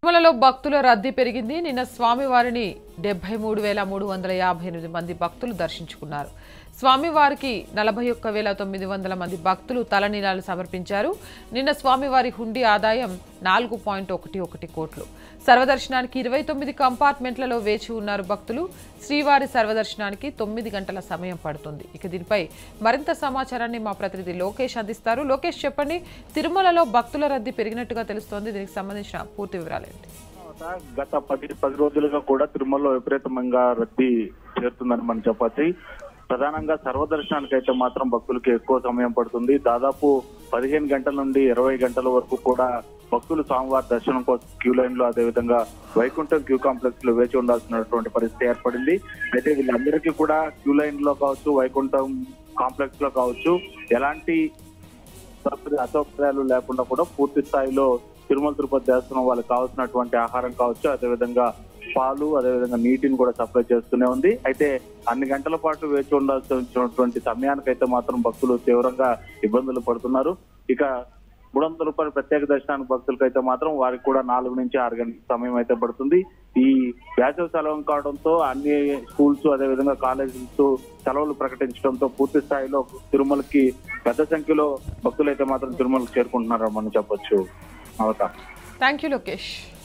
తిరుమలలో భక్తుల రద్దీ పెరిగింది నిన్న స్వామివారిని డెబ్బై మూడు వేల మూడు వందల యాభై ఎనిమిది మంది భక్తులు దర్శించుకున్నారు స్వామివారికి నలభై ఒక్క వేల తొమ్మిది వందల మంది భక్తులు తలనీలాలు సమర్పించారు నిన్న స్వామివారి హుండీ ఆదాయం నాలుగు పాయింట్ ఒకటి ఒకటి కోట్లు సర్వదర్శనానికి ఇరవై తొమ్మిది కంపార్ట్మెంట్లలో వేచి ఉన్నారు భక్తులు శ్రీవారి సర్వదర్శనానికి తొమ్మిది గంటల సమయం పడుతుంది ఇక దీనిపై మరింత సమాచారాన్ని మా ప్రతినిధి లోకేష్ అందిస్తారు లోకేష్ చెప్పండి తిరుమలలో భక్తుల రద్దీ పెరిగినట్టుగా తెలుస్తోంది దీనికి సంబంధించిన పూర్తి వివరాలు ఏంటి గత పది పది రోజులుగా కూడా తిరుమలలో విపరీతంగా రద్దీ చేరుతుందని మనం చెప్పచ్చు ప్రధానంగా సర్వదర్శనానికి అయితే మాత్రం భక్తులకి ఎక్కువ సమయం పడుతుంది దాదాపు పదిహేను గంటల నుండి ఇరవై గంటల వరకు కూడా భక్తులు స్వామివారి దర్శనం కోసం క్యూ లైన్ లో అదేవిధంగా వైకుంఠం క్యూ కాంప్లెక్స్ లో వేచి ఉండాల్సినటువంటి పరిస్థితి ఏర్పడింది అయితే వీళ్ళందరికీ కూడా క్యూ లైన్ లో కావచ్చు వైకుంఠం కాంప్లెక్స్ లో కావచ్చు ఎలాంటి సౌకర్య అసౌకర్యాలు లేకుండా కూడా పూర్తి స్థాయిలో తిరుమల తిరుపతి దేవస్థానం వాళ్ళకి కావాల్సినటువంటి ఆహారం కావచ్చు అదేవిధంగా పాలు అదేవిధంగా నీటిని కూడా సప్లై చేస్తూనే ఉంది అయితే అన్ని గంటల పాటు వేచి ఉండాల్సినటువంటి సమయానికైతే మాత్రం భక్తులు తీవ్రంగా ఇబ్బందులు పడుతున్నారు ఇక మూడు వందల రూపాయల ప్రత్యేక దర్శనానికి భక్తులకి అయితే మాత్రం వారికి కూడా నాలుగు నుంచి ఆరు గంటల సమయం అయితే పడుతుంది ఈ వేసవి సెలవు కావడంతో అన్ని స్కూల్స్ అదేవిధంగా కాలేజీస్ సెలవులు ప్రకటించడంతో పూర్తి స్థాయిలో తిరుమలకి పెద్ద సంఖ్యలో భక్తులు అయితే మాత్రం తిరుమలకు చేరుకుంటున్నారని మనం చెప్పొచ్చు అవతా థ్యాంక్ యూ లోకేష్